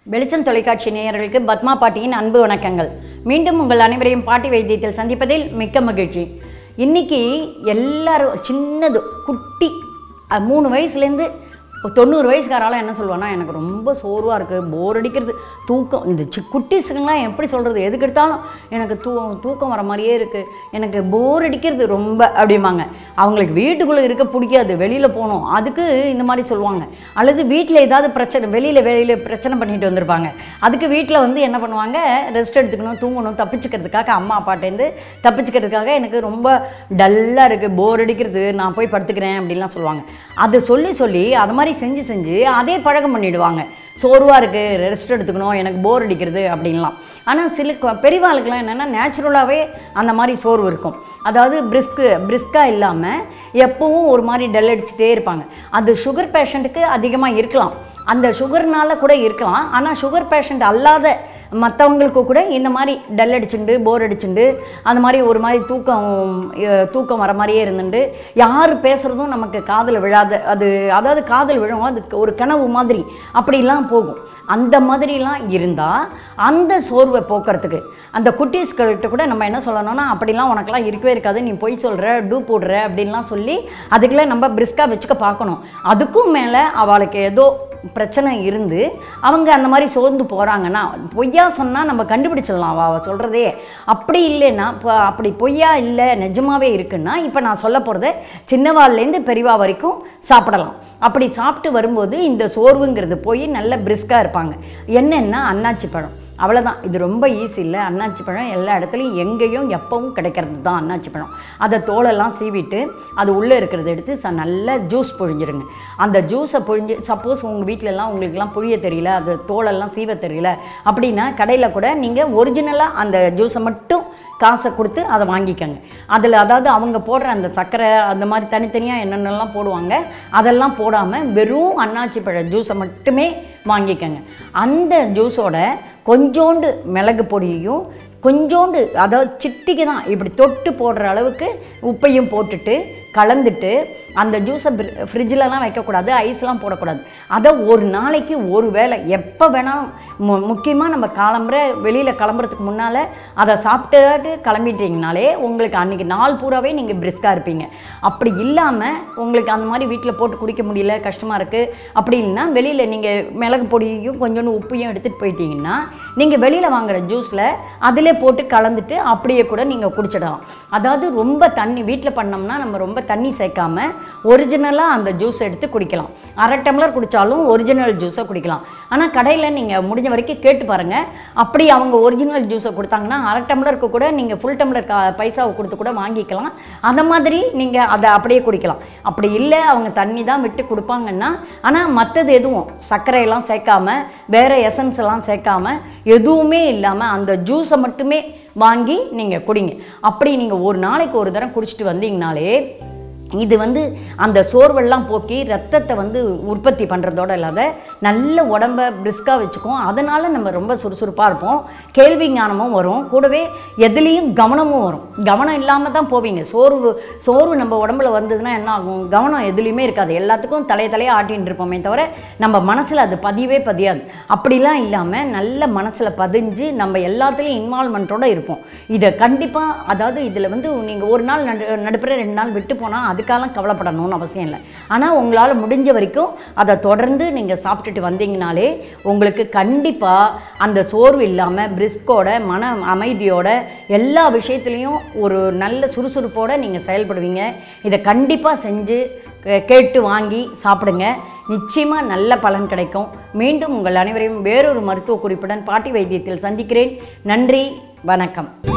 வெளிச்சம் தொலைக்காட்சி நேயர்களுக்கு பத்மா பாட்டியின் அன்பு வணக்கங்கள் மீண்டும் உங்கள் அனைவரையும் பாட்டி வைத்தியத்தில் சந்திப்பதில் மிக்க மகிழ்ச்சி இன்னைக்கு எல்லாரும் சின்னது குட்டி அஹ், மூணு வயசுலேருந்து தொண்ணூறு வயசுக்காரால என்ன சொல்லுவான்னா எனக்கு ரொம்ப சோர்வாக இருக்குது போர் அடிக்கிறது தூக்கம் இந்த சி குட்டீஸுங்கெல்லாம் எப்படி சொல்கிறது எதுக்கு எடுத்தாலும் எனக்கு தூ தூக்கம் வர மாதிரியே இருக்குது எனக்கு போர் அடிக்கிறது ரொம்ப அப்படிம்பாங்க அவங்களுக்கு வீட்டுக்குள்ளே இருக்க பிடிக்காது வெளியில் போகணும் அதுக்கு இந்த மாதிரி சொல்லுவாங்க அல்லது வீட்டில் ஏதாவது பிரச்சனை வெளியில் வெளியில் பிரச்சனை பண்ணிட்டு வந்திருப்பாங்க அதுக்கு வீட்டில் வந்து என்ன பண்ணுவாங்க ரெஸ்ட் எடுத்துக்கணும் தூங்கணும் தப்பிச்சுக்கிறதுக்காக அம்மா அப்பாட்டேருந்து தப்பிச்சுக்கிறதுக்காக எனக்கு ரொம்ப டல்லாக இருக்குது போர் அடிக்கிறது நான் போய் படுத்துக்கிறேன் அப்படின்லாம் சொல்லுவாங்க அது சொல்லி சொல்லி அது மாதிரி செஞ்சு செஞ்சு அதே பழக்கம் பண்ணிடுவாங்க சோர்வாக இருக்குது ரெஸ்ட் எடுத்துக்கணும் எனக்கு போர் அடிக்கிறது அப்படின்லாம் ஆனால் சில கொ- பெரியவாளுக்கெல்லாம் என்னென்னா நேச்சுரலாகவே அந்த மாதிரி சோர்வு இருக்கும் அதாவது பிரிஸ்க்கு பிரிஸ்காக இல்லாமல் எப்பவும் ஒரு மாதிரி டல் அடிச்சுட்டே இருப்பாங்க அது சுகர் பேஷண்ட்டுக்கு அதிகமாக இருக்கலாம் அந்த சுகர்னால கூட இருக்கலாம் ஆனால் சுகர் பேஷண்ட் அல்லாத மற்றவங்களுக்கு கூட இந்த மாதிரி டல் அடிச்சுண்டு போர் அடிச்சுண்டு அந்த மாதிரி ஒரு மாதிரி தூக்கம் அஹ், தூக்கம் வர மாதிரியே இருந்துட்டு யார் பேசுகிறதும் நமக்கு காதில் விழாத அது அதாவது காதில் விழும் அது ஒரு கனவு மாதிரி அப்படிலாம் போகும் அந்த மாதிரிலாம் இருந்தால் அந்த சோர்வை போக்குறதுக்கு அந்த குட்டீஸ்கள்கிட்ட கூட நம்ம என்ன சொல்லணும்னா அப்படிலாம் உனக்கெல்லாம் இருக்கவே இருக்காது நீ பொய் சொல்கிற டூ போடுற அப்படின்லாம் சொல்லி அதுக்கெல்லாம் நம்ம பிரிஸ்காக வச்சுக்க பார்க்கணும் அதுக்கும் மேலே அவளுக்கு ஏதோ பிரச்சனை இருந்து அவங்க அந்த மாதிரி சோர்ந்து போகிறாங்கன்னா பொய்யா சொன்னால் நம்ம கண்டுபிடிச்சிடலாம் அவள் அவள் சொல்கிறதே அப்படி இல்லைன்னா இப்போ அப்படி பொய்யா இல்லை நிஜமாவே இருக்குன்னா இப்போ நான் சொல்ல போகிறத சின்னவாள்லேருந்து பெரியவா வரைக்கும் சாப்பிடலாம் அப்படி சாப்பிட்டு வரும்போது இந்த சோர்வுங்கிறது போய் நல்ல பிரிஸ்காக இருப்பாங்க என்னென்னா அன்னாச்சி பழம் அவ்வளோதான் இது ரொம்ப ஈஸி இல்லை அன்னாச்சி பழம் எல்லா இடத்துலையும் எங்கேயும் எப்பவும் கிடைக்கிறது தான் அன்னாச்சி பழம் அதை தோலெல்லாம் சீவிட்டு அது உள்ளே இருக்கிறத எடுத்து ச நல்லா ஜூஸ் பொழிஞ்சிருங்க அந்த ஜூஸை பொழிஞ்சு சப்போஸ் உங்கள் வீட்டிலலாம் உங்களுக்குலாம் புழிய தெரியல அது தோலெல்லாம் சீவ தெரியல அப்படின்னா கடையில் கூட நீங்கள் ஒரிஜினலாக அந்த ஜூஸை மட்டும் காசை கொடுத்து அதை வாங்கிக்கோங்க அதில் அதாவது அவங்க போடுற அந்த சர்க்கரை அந்த மாதிரி தனித்தனியாக என்னென்னலாம் போடுவாங்க அதெல்லாம் போடாமல் வெறும் அன்னாச்சி பழ ஜூஸை மட்டுமே வாங்கிக்கோங்க அந்த ஜூஸோட கொஞ்சோண்டு மிளகு பொடியையும் கொஞ்சோண்டு அதாவது சிட்டிக்கு தான் இப்படி தொட்டு போடுற அளவுக்கு உப்பையும் போட்டுட்டு கலந்துட்டு அந்த ஜூஸை ஃப்ரிட்ஜிலலாம் வைக்கக்கூடாது ஐஸ்லாம் போடக்கூடாது அதை ஒரு நாளைக்கு ஒரு வேளை எப்போ வேணாலும் மு முக்கியமாக நம்ம கிளம்புற வெளியில் கிளம்புறதுக்கு முன்னால் அதை சாப்பிட்டுட்டு கிளம்பிட்டீங்கனாலே உங்களுக்கு அன்றைக்கி நாள் பூராவே நீங்கள் பிரிஸ்காக இருப்பீங்க அப்படி இல்லாமல் உங்களுக்கு அந்த மாதிரி வீட்டில் போட்டு குடிக்க முடியல கஷ்டமாக இருக்குது அப்படி இல்லைன்னா வெளியில் நீங்கள் மிளகு பொடியையும் கொஞ்சோண்டு உப்பையும் எடுத்துகிட்டு போயிட்டீங்கன்னா நீங்கள் வெளியில் வாங்குற ஜூஸில் அதிலே போட்டு கலந்துட்டு அப்படியே கூட நீங்கள் குடிச்சிடலாம் அதாவது ரொம்ப தண்ணி வீட்டில் பண்ணோம்னா நம்ம ரொம்ப தண்ணி சேர்க்காம ஒரிஜினலாக அந்த ஜூஸ் எடுத்து குடிக்கலாம் அரை டம்ளர் குடித்தாலும் ஒரிஜினல் ஜூஸை குடிக்கலாம் ஆனால் கடையில் நீங்கள் முடிஞ்ச வரைக்கும் கேட்டு பாருங்கள் அப்படி அவங்க ஒரிஜினல் ஜூஸை கொடுத்தாங்கன்னா அரை டம்ளருக்கு கூட நீங்கள் ஃபுல் டம்ளர் கா பைசாவை கொடுத்து கூட வாங்கிக்கலாம் அந்த மாதிரி நீங்கள் அதை அப்படியே குடிக்கலாம் அப்படி இல்லை அவங்க தண்ணி தான் விட்டு கொடுப்பாங்கன்னா ஆனால் மற்றது எதுவும் சர்க்கரையெல்லாம் சேர்க்காம வேறு எசன்ஸ் எல்லாம் சேர்க்காம எதுவுமே இல்லாமல் அந்த ஜூஸை மட்டுமே வாங்கி நீங்கள் குடிங்க அப்படி நீங்கள் ஒரு நாளைக்கு ஒரு தரம் குடிச்சிட்டு வந்தீங்கனாலே இது வந்து அந்த சோர்வெல்லாம் போக்கி ரத்தத்தை வந்து உற்பத்தி பண்ணுறதோட இல்லாத நல்ல உடம்ப பிரிஸ்காக வச்சுக்கும் அதனால் நம்ம ரொம்ப சுறுசுறுப்பாக இருப்போம் கேள்வி ஞானமும் வரும் கூடவே எதுலேயும் கவனமும் வரும் கவனம் இல்லாமல் தான் போவீங்க சோர்வு சோர்வு நம்ம உடம்புல வந்ததுன்னா என்ன ஆகும் கவனம் எதுலேயுமே இருக்காது எல்லாத்துக்கும் தலைய தலையாக ஆட்டின்னு இருப்போமே தவிர நம்ம மனசில் அது பதியவே பதியாது அப்படிலாம் இல்லாமல் நல்ல மனசில் பதிஞ்சு நம்ம எல்லாத்துலேயும் இன்வால்மெண்ட்டோடு இருப்போம் இதை கண்டிப்பாக அதாவது இதில் வந்து நீங்கள் ஒரு நாள் நடு நடுப்புற ரெண்டு நாள் விட்டு போனால் அதுக்காலாம் கவலைப்படணும்னு அவசியம் இல்லை ஆனால் உங்களால் முடிஞ்ச வரைக்கும் அதை தொடர்ந்து நீங்கள் சாப்பிட்டுட்டு வந்தீங்கனாலே உங்களுக்கு கண்டிப்பாக அந்த சோர்வு இல்லாமல் பிரிஸ்கோட மன அமைதியோட எல்லா விஷயத்துலேயும் ஒரு நல்ல சுறுசுறுப்போடு நீங்கள் செயல்படுவீங்க இதை கண்டிப்பாக செஞ்சு கே- கேட்டு வாங்கி சாப்பிடுங்க நிச்சயமாக நல்ல பலன் கிடைக்கும் மீண்டும் உங்கள் அனைவரையும் வேறொரு மருத்துவ குறிப்புடன் பாட்டி வைத்தியத்தில் சந்திக்கிறேன் நன்றி வணக்கம்